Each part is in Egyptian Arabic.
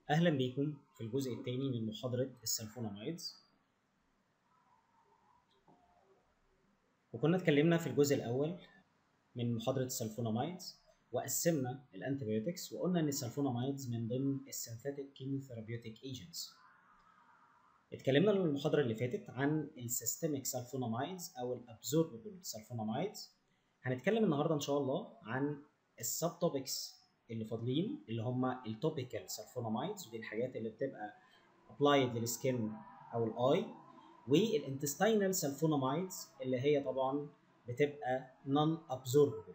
أهلا بيكم في الجزء الثاني من محاضرة السلفونامايدز وكنا اتكلمنا في الجزء الأول من محاضرة السلفونامايدز وقسمنا الانتيبيوتكس وقلنا ان السلفونامايدز من ضمن السينثيتك كيموثيرابيوتيك ايجنتس اتكلمنا المحاضرة اللي فاتت عن السيستميك سلفونامايدز او الابزورببل سلفونامايدز هنتكلم النهارده ان شاء الله عن السب توبكس اللي فاضلين اللي هم التوبيكال سلفونامايدز ودي الحاجات اللي بتبقى ابلايد للسكين او الاي والانتستينال سلفونامايدز اللي هي طبعا بتبقى نون ابزورببل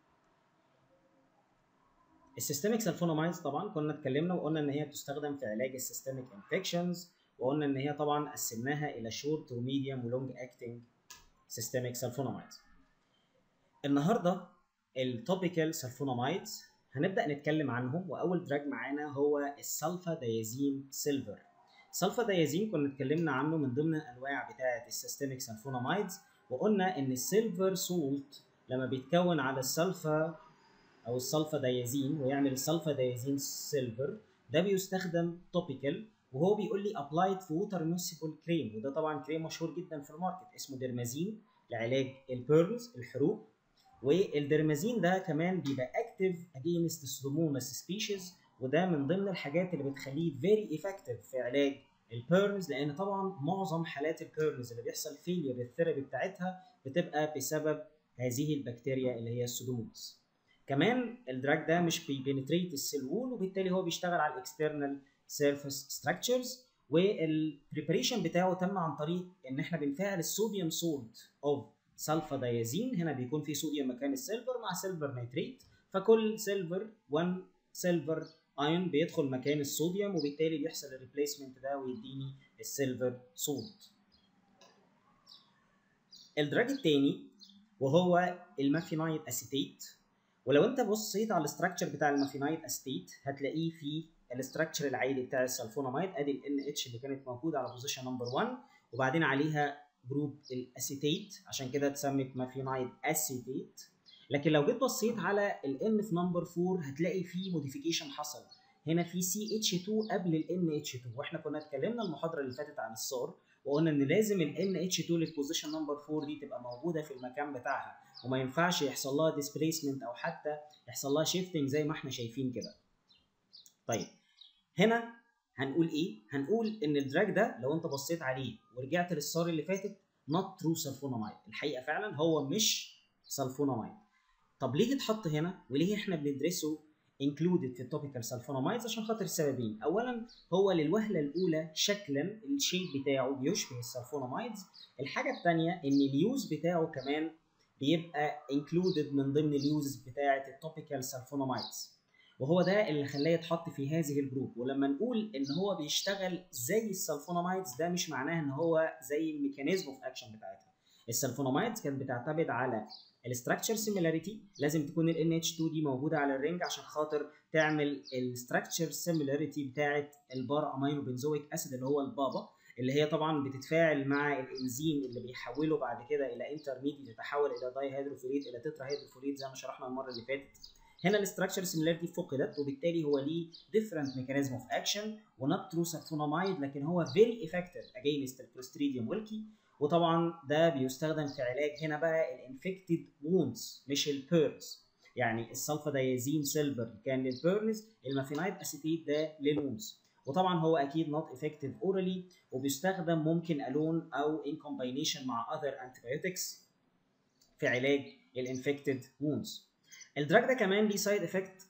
السيستميك سلفونامايدز طبعا كنا اتكلمنا وقلنا ان هي بتستخدم في علاج السيستميك انفكشنز وقلنا ان هي طبعا قسمناها الى شورت وميديوم ولونج اكتنج سيستميك سلفونامايدز النهارده التوبيكال سلفونامايدز هنبدا نتكلم عنهم واول دراج معانا هو السلفا دايازين سيلفر سلفا دايازين كنا اتكلمنا عنه من ضمن الانواع بتاعه السيستميك سلفونامايدز وقلنا ان السيلفر سولت لما بيتكون على السلفا او السلفا دايازين ويعمل السلفا دايازين سيلفر ده بيستخدم توبيكال وهو بيقول لي ابلايد في ووتر ميوسيبل كريم وده طبعا كريم مشهور جدا في الماركت اسمه ديرمازين لعلاج البيرلز الحروق والديرمازين ده كمان بيبقى اكتف اجينست سودوموناس سبيشيز وده من ضمن الحاجات اللي بتخليه فيري افكتيف في علاج البيرنز لان طبعا معظم حالات البيرنز اللي بيحصل فيلير للثيرابي بتاعتها بتبقى بسبب هذه البكتيريا اللي هي السودوموناس كمان الدراج ده مش بيبنتريت السيل وول وبالتالي هو بيشتغل على الاكسترنال سيرفيس ستراكشرز والبريبريشن بتاعه تم عن طريق ان احنا بنفعل الصوديوم سولت اوف سلفا دايازين هنا بيكون في صوديوم مكان السيلفر مع سيلفر نيتريت فكل سيلفر 1 سيلفر ايون بيدخل مكان الصوديوم وبالتالي بيحصل الريبليسمنت ده ويديني السيلفر سولت الدراج الثاني وهو المافينايد اسيتيت ولو انت بصيت على الاستراكشر بتاع المافينايد اسيتيت هتلاقيه في الاستراكشر العادي بتاع السلفوناميد ادي ال اتش اللي كانت موجوده على بوزيشن نمبر 1 وبعدين عليها جروب الاسيتيت عشان كده اتسمت مافينايد اسيتيت لكن لو جيت بصيت على الان في نمبر 4 هتلاقي في موديفيكيشن حصل هنا في سي اتش 2 قبل الان اتش 2 واحنا كنا اتكلمنا المحاضره اللي فاتت عن الصار وقلنا ان لازم الان اتش 2 للبوزيشن نمبر 4 دي تبقى موجوده في المكان بتاعها وما ينفعش يحصل لها ديسبيسمنت او حتى يحصل لها شيفتنج زي ما احنا شايفين كده طيب هنا هنقول ايه هنقول ان الدراج ده لو انت بصيت عليه ورجعت للصار اللي فاتت نوت ترو سلفونامايد الحقيقه فعلا هو مش سلفونامايد طب ليه اتحط هنا وليه احنا بندرسه انكلودد في التوبيكال سلفونامايدز عشان خاطر سببين اولا هو للوهله الاولى شكلا الشيب بتاعه بيشبه السلفونامايدز الحاجه الثانيه ان اليوز بتاعه كمان بيبقى انكلودد من ضمن اليوزز بتاعه التوبيكال سلفونامايدز وهو ده اللي خلاه يتحط في هذه الجروب ولما نقول ان هو بيشتغل زي السلفونامايدز ده مش معناه ان هو زي الميكانيزم اوف اكشن بتاعتها السلفونامايدز كانت بتعتمد على الاستراكشر سيميلاريتي لازم تكون ال NH2 دي موجوده على الرينج عشان خاطر تعمل الاستراكشر سيميلاريتي بتاعه البار امينو بنزويك اسيد اللي هو البابا اللي هي طبعا بتتفاعل مع الانزيم اللي بيحوله بعد كده الى انترميديت يتحول الى داي هيدروفوليت الى تترا هيدروفوليت زي ما شرحنا المره اللي فاتت هنا الاستراكشر سيميلاريتي فقدت وبالتالي هو ليه ديفرنت ميكانيزم اوف اكشن ونوت ترو سلفونامايد لكن هو فيري افكتيف اجينست الكلوستريديوم ويلكي وطبعا ده بيستخدم في علاج هنا بقى الانفكتد ووندز مش البيرنز يعني السلفا دايازين سيلفر كان للبيرنز المافينايد اسيتيت ده للوندز وطبعا هو اكيد نوت افكتيف اورالي وبيستخدم ممكن الون او ان كومباينيشن مع اذر انتيبيوتكس في علاج الانفكتد ووندز الدراج ده كمان ليه سايد افكت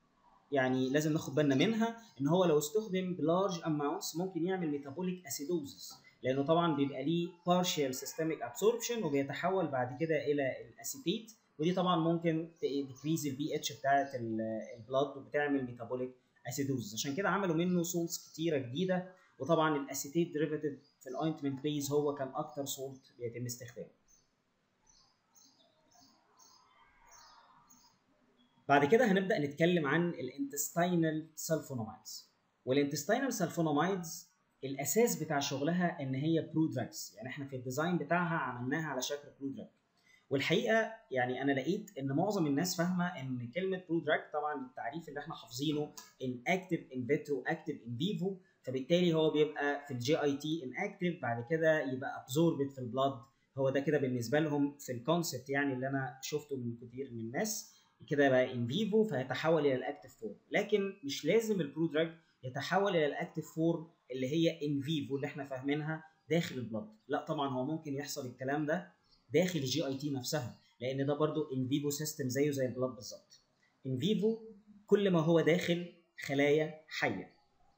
يعني لازم ناخد بالنا منها ان هو لو استخدم بلارج اماونتس ممكن يعمل ميتابوليك اسيدوزس لانه طبعا بيبقى ليه partial systemic absorption وبيتحول بعد كده الى الاسيتيت ودي طبعا ممكن تكريز البي اتش بتاعه البلاد وبتعمل ميتابوليك اسيدوز عشان كده عملوا منه سولتس كتيره جديده وطبعا الاسيتيت ديريفاتيف في الاوينتمنت بيز هو كان اكتر سولت بيتم استخدامه بعد كده هنبدا نتكلم عن الانتستينال سلفونامايدز والانتستينال سلفونامايدز الاساس بتاع شغلها ان هي برودراجز يعني احنا في الديزاين بتاعها عملناها على شكل برودراج والحقيقه يعني انا لقيت ان معظم الناس فاهمه ان كلمه برودراج طبعا التعريف اللي احنا حافظينه ان اكتف ان فيترو اكتف ان فيفو فبالتالي هو بيبقى في الجي اي تي ان اكتف بعد كده يبقى ابزوربت في البلاد هو ده كده بالنسبه لهم في الكونسبت يعني اللي انا شفته من كتير من الناس كده يبقى ان فيفو فيتحول الى الاكتف فورم لكن مش لازم البرودراج يتحول الى الاكتف فورم اللي هي ان فيفو اللي احنا فاهمينها داخل البلد لا طبعا هو ممكن يحصل الكلام ده داخل الجي اي تي نفسها لان ده برضو ان فيفو سيستم زيه زي البلد بالظبط ان فيفو كل ما هو داخل خلايا حيه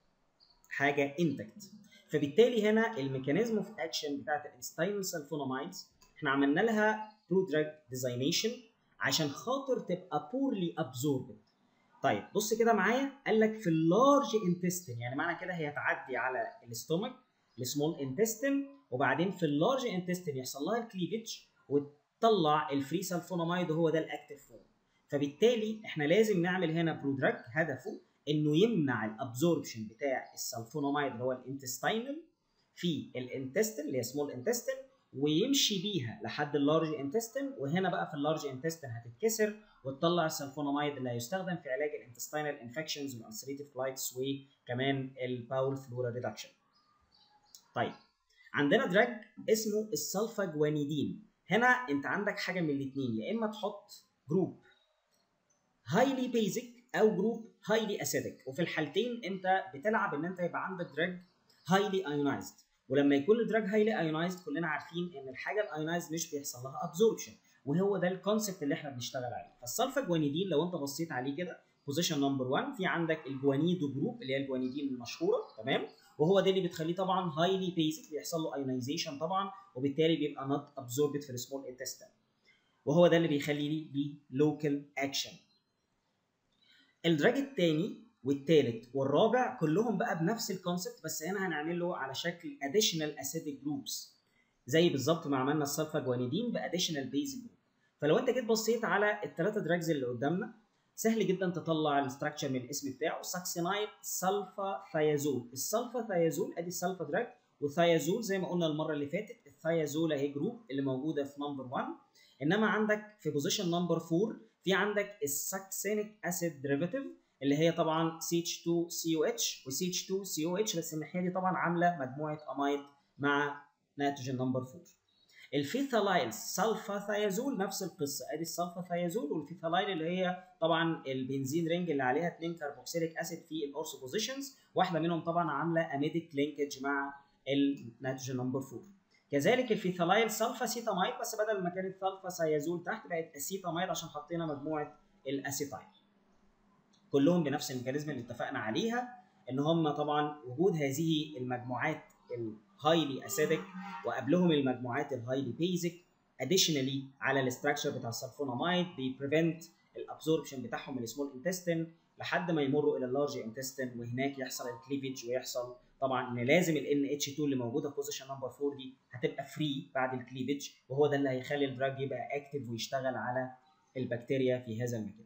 حاجه انتكت فبالتالي هنا الميكانيزم اوف اكشن بتاعت الانستاينال سلفونامايدز احنا عملنا لها برودراج ديزاينيشن عشان خاطر تبقى بورلي ابزوربد طيب بص كده معايا قال لك في اللارج انتستين يعني معنى كده هي تعدي على الاستومك السمول انتستين وبعدين في اللارج انتستين يحصل لها الكليفج وتطلع الفري سلفونامايد وهو ده الاكتف فورم فبالتالي احنا لازم نعمل هنا برودراج هدفه انه يمنع الابزوربشن بتاع السلفونامايد اللي هو الانتستينال في الانتستين اللي هي سمول انتستين ويمشي بيها لحد اللارج انتستين وهنا بقى في اللارج انتستين هتتكسر وتطلع السلفونامايد اللي هيستخدم في علاج الانتستينال انفكشنز والالسريتيف كلايتس وكمان الباول فلورا ريدكشن. طيب عندنا دراج اسمه السلفا جوانيدين هنا انت عندك حاجه من الاثنين يا اما تحط جروب هايلي بيزك او جروب هايلي اسيدك وفي الحالتين انت بتلعب ان انت يبقى عندك دراج هايلي ايونايزد ولما يكون الدراج هايلي ايونايزد كلنا عارفين ان الحاجه الايونايزد مش بيحصل لها ابزوربشن وهو ده الكونسبت اللي احنا بنشتغل عليه فالسلفا جوانيدين لو انت بصيت عليه كده بوزيشن نمبر 1 في عندك الجوانيدو جروب اللي هي الجوانيدين المشهوره تمام وهو ده اللي بتخليه طبعا هايلي بيزك بيحصل له ايونايزيشن طبعا وبالتالي بيبقى نوت ابزوربد في السمول انتستين وهو ده اللي بيخلي ليه لوكال اكشن الدراج الثاني والثالث والرابع كلهم بقى بنفس الكونسبت بس هنا هنعمل له على شكل اديشنال اسيدك جروبس زي بالظبط ما عملنا السلفا جوانيدين باديشنال بيز جروب فلو انت جيت بصيت على الثلاثه دراجز اللي قدامنا سهل جدا تطلع الاستراكشر من الاسم بتاعه ساكسينايد سلفا ثيازول السلفا ثيازول ادي السلفا دراج والثيازول زي ما قلنا المره اللي فاتت الثيازول اهي جروب اللي موجوده في نمبر 1 انما عندك في بوزيشن نمبر 4 في عندك الساكسينيك اسيد ديريفاتيف اللي هي طبعا CH2COH و CH2COH بس الناحيه دي طبعا عامله مجموعه امايد مع نيتروجين نمبر 4 الفيثالايل سلفاثيازول نفس القصه ادي السلفاثيازول والفيثالايل اللي هي طبعا البنزين رينج اللي عليها 2 كربوكسيليك اسيد في الاورثو بوزيشنز واحده منهم طبعا عامله اميديك لينكج مع النيتروجين نمبر 4 كذلك الفيثالايل سلفاسيتامايد بس بدل ما كانت سلفاسيازول تحت بقت اسيتامايد عشان حطينا مجموعه الاسيتايل كلهم بنفس الميكانيزم اللي اتفقنا عليها ان هم طبعا وجود هذه المجموعات الهايلي اسيدك وقبلهم المجموعات الهايلي بيزك اديشنالي على الاستراكشر بتاع السلفونامايد بيبريفنت الابزوربشن بتاعهم من السمول انتستين لحد ما يمروا الى اللارج انتستين وهناك يحصل الكليفج ويحصل طبعا ان لازم ال NH2 اللي موجوده في بوزيشن نمبر 4 دي هتبقى فري بعد الكليفج وهو ده اللي هيخلي الدراج يبقى اكتف ويشتغل على البكتيريا في هذا المكان.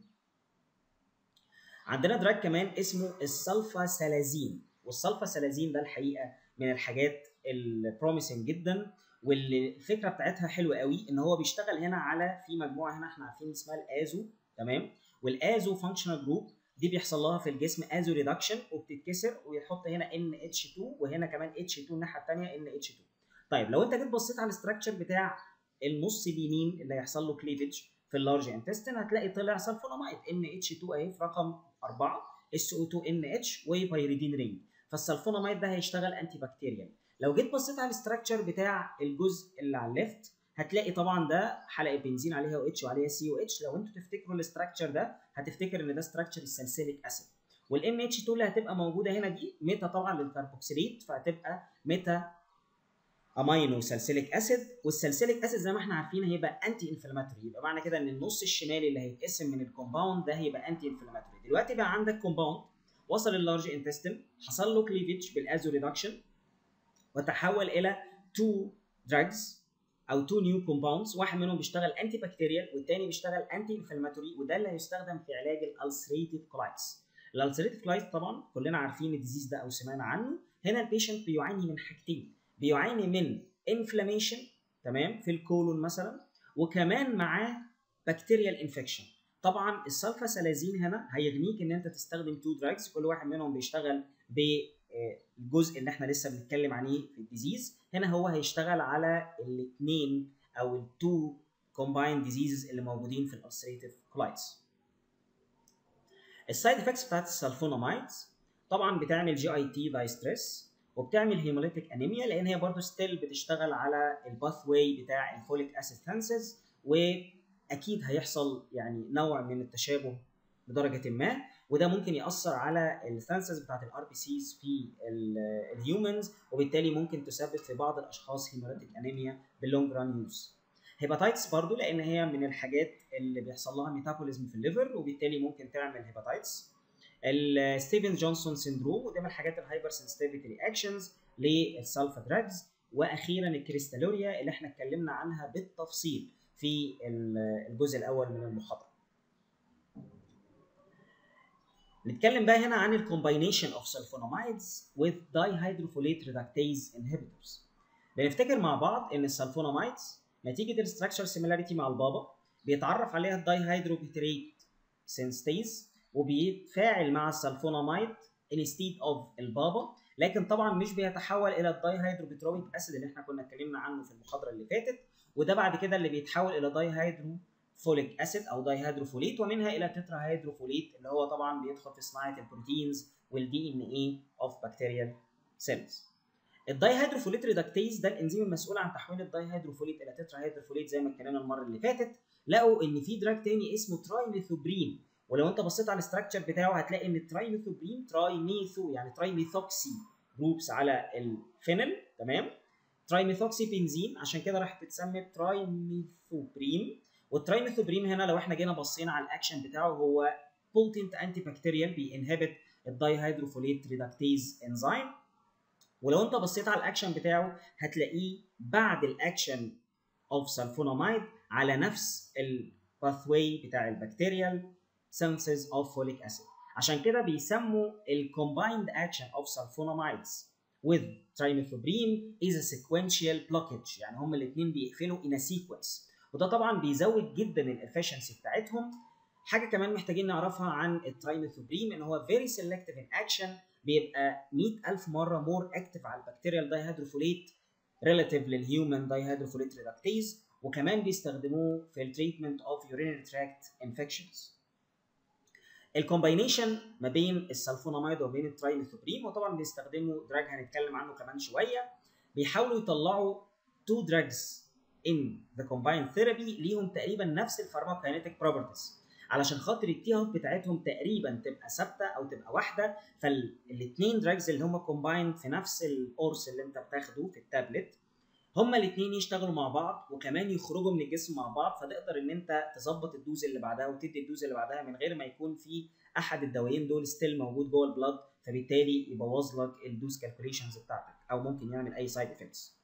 عندنا دراج كمان اسمه السلفا سلازين والسلفا سلازين ده الحقيقه من الحاجات البروميسنج جدا واللي الفكره بتاعتها حلوه قوي ان هو بيشتغل هنا على في مجموعه هنا احنا عارفين اسمها الازو تمام والازو فانكشنال جروب دي بيحصل لها في الجسم ازو ريدكشن وبتتكسر ويحط هنا ان اتش 2 وهنا كمان اتش 2 الناحيه الثانيه ان اتش 2 طيب لو انت جيت بصيت على الاستراكشر بتاع النص اليمين اللي هيحصل له كليفج في اللارج انتستين هتلاقي طلع سلفونامايد ان اتش 2 اهي في رقم 4 اس او 2 ان اتش وبيريدين رينج فالسلفونامايد ده هيشتغل انتي بكتيريال لو جيت بصيت على الاستراكشر بتاع الجزء اللي على الليفت هتلاقي طبعا ده حلقه بنزين عليها او اتش وعليها سي او اتش لو انتوا تفتكروا الاستراكشر ده هتفتكر ان ده استراكشر السلسليك اسيد والام اتش 2 اللي هتبقى موجوده هنا دي ميتا طبعا للكربوكسيليت فهتبقى ميتا امينو سلسليك اسيد والسلسليك اسيد زي ما احنا عارفين هيبقى انتي انفلاماتوري يبقى معنى كده ان النص الشمالي اللي هيتقسم من الكومباوند ده هيبقى انتي انفلاماتوري دلوقتي بقى عندك كومباوند وصل اللارج انتستين حصل له كليفج بالازو ريدكشن وتحول الى تو دراجز او تو نيو كومباوندز واحد منهم بيشتغل انتي بكتيريال والتاني بيشتغل انتي انفلاماتوري وده اللي هيستخدم في علاج الالسريتيف كولايتس الالسريتيف كولايتس طبعا كلنا عارفين الديزيز ده او سمعنا عنه هنا البيشنت بيعاني من حاجتين بيعاني من انفلاميشن تمام في الكولون مثلا وكمان معاه بكتيريال انفكشن طبعا السلفاسلازين هنا هيغنيك ان انت تستخدم تو دراجز كل واحد منهم بيشتغل بالجزء اللي احنا لسه بنتكلم عليه في الديزيز هنا هو هيشتغل على الاثنين او التو كومبايند ديزيزز اللي موجودين في الالسريتيف كولايتس السايد افكتس بتاعت السلفونامايدز طبعا بتعمل جي اي تي باي ستريس وبتعمل هيموليتيك انيميا لان هي برضه ستيل بتشتغل على الباث واي بتاع الفوليك اسيد سينسز واكيد هيحصل يعني نوع من التشابه بدرجه ما وده ممكن ياثر على السنسز بتاعت الار بي سيز في الهيومنز وبالتالي ممكن تسبب في بعض الاشخاص هيموليتيك انيميا باللونج ران يوز هيباتايتس برضو لان هي من الحاجات اللي بيحصل لها ميتابوليزم في الليفر وبالتالي ممكن تعمل هيباتايتس الستيفن جونسون سيندروم وده من الحاجات الهايبر سنسيتيفيتي رياكشنز للسلفا دراجز واخيرا الكريستالوريا اللي احنا اتكلمنا عنها بالتفصيل في الجزء الاول من المحاضره نتكلم بقى هنا عن الكومباينيشن اوف سلفونامايدز with dihydrofolate reductase inhibitors بنفتكر مع بعض ان السلفونامايدز نتيجه الستراكشر سيميلاريتي مع البابا بيتعرف عليها الدايهيدروبيتريت سينستيز وبيتفاعل مع السلفونامايد انستيد اوف البابا لكن طبعا مش بيتحول الى الدايهيدروبيترويك اسيد اللي احنا كنا اتكلمنا عنه في المحاضره اللي فاتت وده بعد كده اللي بيتحول الى دايهيدرو فوليك اسيد او دايهيدروفوليت ومنها الى تتراهيدروفوليت اللي هو طبعا بيدخل في صناعه البروتينز والدي ان اي اوف بكتيريال سيلز الدايهيدروفوليت ريدكتيز ده الانزيم المسؤول عن تحويل الدايهيدروفوليت الى تتراهيدروفوليت زي ما اتكلمنا المره اللي فاتت لقوا ان في دراج تاني اسمه ترايميثوبرين ولو انت بصيت على الاستراكشر بتاعه هتلاقي ان الترايميثوبرين ترايميثو يعني ترايميثوكسي جروبس على الفينل تمام ترايميثوكسي بنزين عشان كده راح تتسمى ترايميثوبرين والترايميثوبرين هنا لو احنا جينا بصينا على الاكشن بتاعه هو بوتنت انتي بكتيريال بينهبت الدايهيدروفوليت ريدكتيز انزيم ولو انت بصيت على الاكشن بتاعه هتلاقيه بعد الاكشن اوف سلفونامايد على نفس الباثواي بتاع البكتيريال synthesis of folic acid عشان كده بيسموا ال combined action of sulfonamides with trimethoprim is a sequential blockage يعني هما الاثنين بيقفلوا in a sequence وده طبعا بيزود جدا الافشنسي بتاعتهم حاجه كمان محتاجين نعرفها عن الترايميثوبريم ان هو very selective in action بيبقى 100000 مره مور اكتف على البكتيريال دايهيدروفوليت ريلاتيف للهيومن دايهيدروفوليت ريدكتيز وكمان بيستخدموه في التريتمنت اوف urinary tract infections الكومباينيشن ما بين السلفوناميد وبين الترايميثوبريم وطبعا بيستخدموا دراج هنتكلم عنه كمان شويه بيحاولوا يطلعوا تو دراجز ان ذا كومبايند ثيرابي ليهم تقريبا نفس الفارماكاينيتيك بروبرتيز علشان خاطر التي هاف بتاعتهم تقريبا تبقى ثابته او تبقى واحده فالاثنين دراجز اللي هم كومبايند في نفس القرص اللي انت بتاخده في التابلت هما الاثنين يشتغلوا مع بعض وكمان يخرجوا من الجسم مع بعض فتقدر ان انت تظبط الدوز اللي بعدها وتدي الدوز اللي بعدها من غير ما يكون في احد الدوايين دول ستيل موجود جوه البلاد فبالتالي يبوظ لك الدوز كالكوليشنز بتاعتك او ممكن يعمل اي سايد افكتس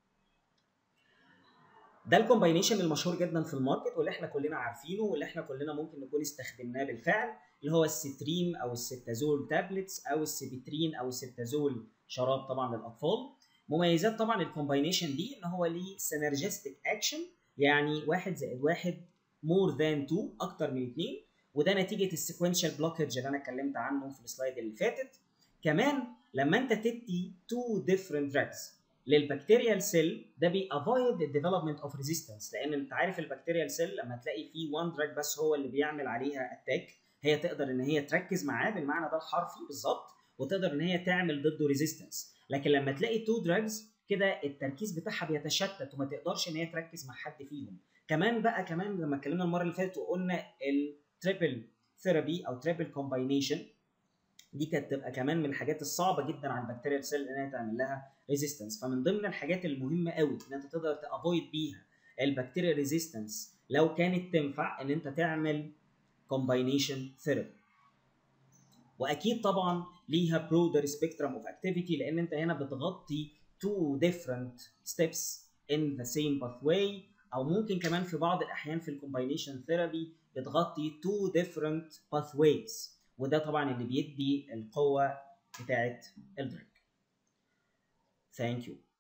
ده الكومباينيشن المشهور جدا في الماركت واللي احنا كلنا عارفينه واللي احنا كلنا ممكن نكون استخدمناه بالفعل اللي هو الستريم او الستازول تابلتس او السيبترين او الستازول شراب طبعا للاطفال مميزات طبعا الكومباينيشن دي ان هو ليه سينرجستيك اكشن يعني واحد زائد واحد مور ذان 2 اكتر من اثنين وده نتيجه السيكونشال بلوكج اللي انا اتكلمت عنه في السلايد اللي فاتت كمان لما انت تدي تو ديفرنت دراجز للبكتيريال سيل ده بيافويد الديفلوبمنت اوف ريزيستنس لان انت عارف البكتيريال سيل لما تلاقي فيه وان دراج بس هو اللي بيعمل عليها اتاك هي تقدر ان هي تركز معاه بالمعنى ده الحرفي بالظبط وتقدر ان هي تعمل ضده ريزيستنس لكن لما تلاقي تو دراجز كده التركيز بتاعها بيتشتت وما تقدرش ان هي تركز مع حد فيهم كمان بقى كمان لما اتكلمنا المره اللي فاتت وقلنا التريبل ثيرابي او تريبل كومباينيشن دي كانت تبقى كمان من الحاجات الصعبه جدا على البكتيريال سيل ان هي تعمل لها ريزيستنس فمن ضمن الحاجات المهمه قوي ان انت تقدر تافويد بيها البكتيريا ريزيستنس لو كانت تنفع ان انت تعمل كومباينيشن ثيرابي واكيد طبعا ليها برودر سبيكترم اوف اكتيفيتي لان انت هنا بتغطي two different steps in the same pathway او ممكن كمان في بعض الاحيان في الكومباينيشن ثيرابي بتغطي two different pathways وده طبعا اللي بيدي القوه بتاعت الدرج. Thank you.